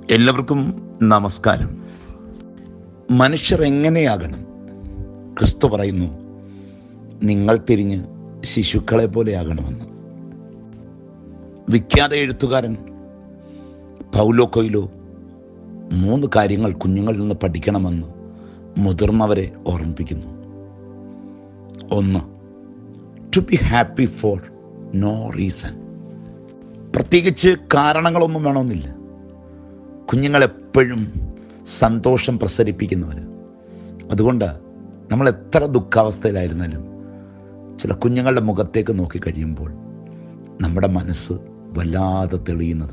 എല്ലാവർക്കും നമസ്കാരം മനുഷ്യർ എങ്ങനെയാകണം ക്രിസ്തു പറയുന്നു നിങ്ങൾ തിരിഞ്ഞ് ശിശുക്കളെ പോലെയാകണമെന്ന് വിഖ്യാത എഴുത്തുകാരൻ പൗലോ കൊയിലോ മൂന്ന് കാര്യങ്ങൾ കുഞ്ഞുങ്ങളിൽ നിന്ന് പഠിക്കണമെന്ന് മുതിർന്നവരെ ഓർമ്മിപ്പിക്കുന്നു ഒന്ന് to be happy for no reason പ്രത്യേകിച്ച് കാരണങ്ങളൊന്നും വേണമെന്നില്ല കുഞ്ഞുങ്ങൾ എപ്പോഴും സന്തോഷം പ്രസരിപ്പിക്കുന്നവർ അതുകൊണ്ട് നമ്മൾ എത്ര ദുഃഖാവസ്ഥയിലായിരുന്നാലും ചില കുഞ്ഞുങ്ങളുടെ മുഖത്തേക്ക് നോക്കിക്കഴിയുമ്പോൾ നമ്മുടെ മനസ്സ് വല്ലാതെ തെളിയുന്നത്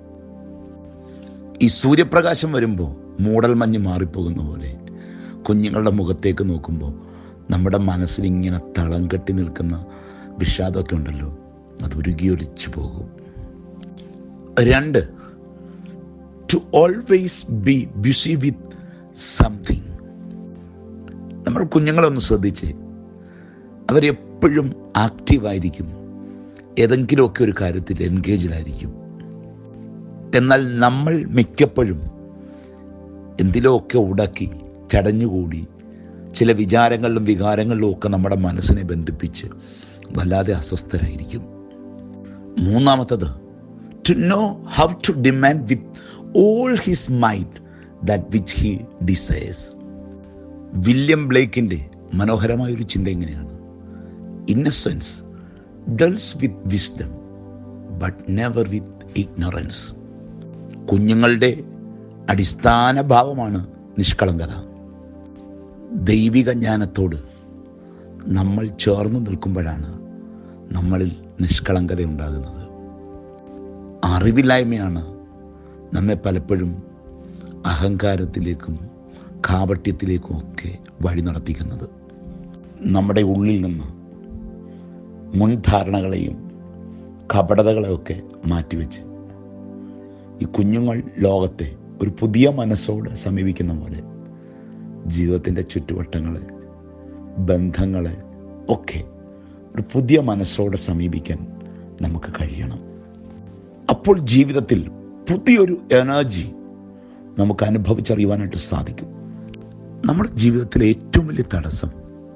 ഈ സൂര്യപ്രകാശം വരുമ്പോൾ മൂടൽമഞ്ഞ് മാറിപ്പോകുന്ന പോലെ കുഞ്ഞുങ്ങളുടെ മുഖത്തേക്ക് നോക്കുമ്പോൾ നമ്മുടെ മനസ്സിൽ ഇങ്ങനെ തളം കെട്ടി നിൽക്കുന്ന വിഷാദമൊക്കെ ഉണ്ടല്ലോ അത് ഉരുകിയൊലിച്ചു പോകും രണ്ട് to always be busy with something നമ്മൾ കുഞ്ഞുങ്ങളൊന്ന് ശ്രദ്ധിച്ച് അവരെപ്പോഴും ആക്റ്റീവായിരിക്കും ഏതെങ്കിലുമൊക്കെ ഒരു കാര്യത്തിൽ എൻഗേജിലായിരിക്കും എന്നാൽ നമ്മൾ മിക്കപ്പോഴും എന്തിലുമൊക്കെ ഉടക്കി ചടഞ്ഞുകൂടി ചില വിചാരങ്ങളിലും വികാരങ്ങളിലും ഒക്കെ നമ്മുടെ മനസ്സിനെ ബന്ധിപ്പിച്ച് വല്ലാതെ അസ്വസ്ഥരായിരിക്കും മൂന്നാമത്തത് to know how to demand with all his mind that which he desires William ബ്ലേക്കിൻ്റെ മനോഹരമായൊരു ചിന്ത എങ്ങനെയാണ് innocence dwells with wisdom but never with ignorance കുഞ്ഞുങ്ങളുടെ അടിസ്ഥാന ഭാവമാണ് നിഷ്കളങ്കത ദൈവിക ജ്ഞാനത്തോട് നമ്മൾ ചേർന്ന് നിൽക്കുമ്പോഴാണ് നമ്മളിൽ നിഷ്കളങ്കത ഉണ്ടാകുന്നത് അറിവില്ലായ്മയാണ് നമ്മെ പലപ്പോഴും അഹങ്കാരത്തിലേക്കും കാപട്യത്തിലേക്കും ഒക്കെ വഴി നടത്തിക്കുന്നത് നമ്മുടെ ഉള്ളിൽ നിന്ന് മുൻധാരണകളെയും കപടതകളെയൊക്കെ മാറ്റിവെച്ച് ഈ കുഞ്ഞുങ്ങൾ ലോകത്തെ ഒരു പുതിയ മനസ്സോട് സമീപിക്കുന്ന പോലെ ജീവിതത്തിൻ്റെ ചുറ്റുവട്ടങ്ങളെ ബന്ധങ്ങളെ ഒക്കെ ഒരു പുതിയ മനസ്സോടെ സമീപിക്കാൻ നമുക്ക് കഴിയണം അപ്പോൾ ജീവിതത്തിൽ പുതിയൊരു എനർജി നമുക്ക് അനുഭവിച്ചറിയുവാനായിട്ട് സാധിക്കും നമ്മുടെ ജീവിതത്തിലെ ഏറ്റവും വലിയ തടസ്സം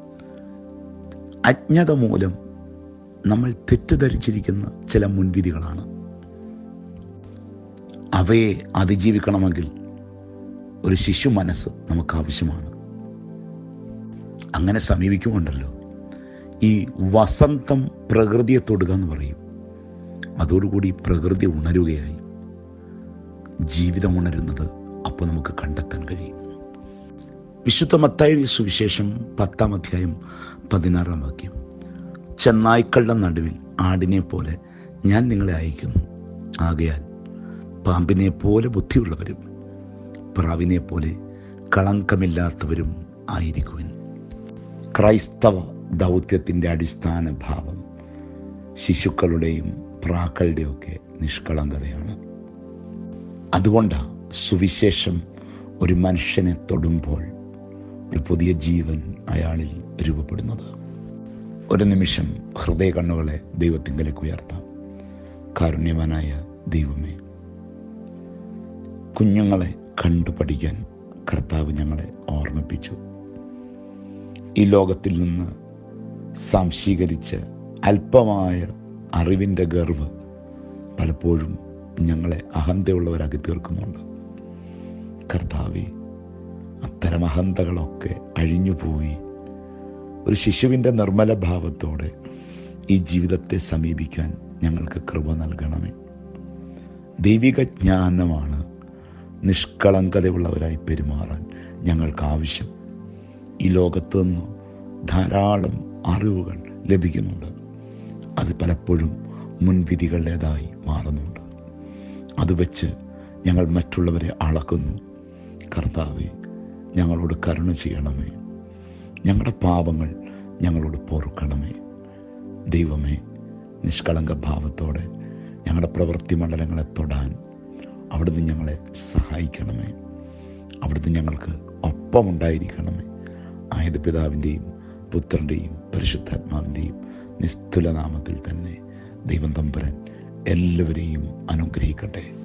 അജ്ഞത മൂലം നമ്മൾ തെറ്റിദ്ധരിച്ചിരിക്കുന്ന ചില മുൻവിധികളാണ് അവയെ അതിജീവിക്കണമെങ്കിൽ ഒരു ശിശു മനസ്സ് നമുക്ക് ആവശ്യമാണ് അങ്ങനെ സമീപിക്കുമുണ്ടല്ലോ ഈ വസന്തം പ്രകൃതിയെ തൊടുക എന്ന് പറയും അതോടുകൂടി പ്രകൃതി ഉണരുകയായി ജീവിതം ഉണരുന്നത് അപ്പോൾ നമുക്ക് കണ്ടെത്താൻ കഴിയും വിശുദ്ധ മത്തായി സുവിശേഷം പത്താം അധ്യായം പതിനാറാം വാക്യം ചെന്നായ്ക്കളുടെ നടുവിൽ ആടിനെ പോലെ ഞാൻ നിങ്ങളെ അയക്കുന്നു ആകയാൽ പാമ്പിനെ പോലെ ബുദ്ധിയുള്ളവരും പ്രാവിനെ പോലെ കളങ്കമില്ലാത്തവരും ആയിരിക്കുവിൻ ക്രൈസ്തവ ദൗത്യത്തിൻ്റെ അടിസ്ഥാന ഭാവം ശിശുക്കളുടെയും പ്രാക്കളുടെയൊക്കെ നിഷ്കളങ്കതയാണ് അതുകൊണ്ടാണ് സുവിശേഷം ഒരു മനുഷ്യനെ തൊടുമ്പോൾ ഒരു പുതിയ ജീവൻ അയാളിൽ രൂപപ്പെടുന്നത് ഒരു നിമിഷം ഹൃദയ കണ്ണുകളെ ദൈവത്തിങ്കലേക്ക് ഉയർത്താം കാരുണ്യവാനായ ദൈവമേ കുഞ്ഞുങ്ങളെ കണ്ടു പഠിക്കാൻ കർത്താവ് ഞങ്ങളെ ഓർമ്മിപ്പിച്ചു ഈ ലോകത്തിൽ നിന്ന് സംശീകരിച്ച് അല്പമായ അറിവിൻ്റെ ഗർവ് പലപ്പോഴും ഞങ്ങളെ അഹന്തയുള്ളവരാക്കി തീർക്കുന്നുണ്ട് കർത്താവെ അത്തരം അഹന്തകളൊക്കെ അഴിഞ്ഞുപോയി ഒരു ശിശുവിൻ്റെ നിർമ്മല ഭാവത്തോടെ ഈ ജീവിതത്തെ സമീപിക്കാൻ ഞങ്ങൾക്ക് കൃപ നൽകണമേ ദൈവിക ജ്ഞാനമാണ് നിഷ്കളങ്കതയുള്ളവരായി പെരുമാറാൻ ഞങ്ങൾക്ക് ആവശ്യം ഈ ലോകത്ത് നിന്ന് ധാരാളം അറിവുകൾ ലഭിക്കുന്നുണ്ട് അത് പലപ്പോഴും മുൻവിധികളുടേതായി മാറുന്നുണ്ട് അത് വെച്ച് ഞങ്ങൾ മറ്റുള്ളവരെ അളക്കുന്നു കർത്താവെ ഞങ്ങളോട് കരുണ ചെയ്യണമേ ഞങ്ങളുടെ പാപങ്ങൾ ഞങ്ങളോട് പൊറുക്കണമേ ദൈവമേ നിഷ്കളങ്ക ഭാവത്തോടെ ഞങ്ങളുടെ പ്രവൃത്തി മണ്ഡലങ്ങളെ തൊടാൻ അവിടുന്ന് ഞങ്ങളെ സഹായിക്കണമേ അവിടുന്ന് ഞങ്ങൾക്ക് ഒപ്പമുണ്ടായിരിക്കണമേ ആയത് പിതാവിൻ്റെയും പുത്രൻ്റെയും പരിശുദ്ധാത്മാവിൻ്റെയും നിസ്തുല നാമത്തിൽ തന്നെ ദൈവം തമ്പുരാൻ എല്ലാവരെയും അനുഗ്രഹിക്കട്ടെ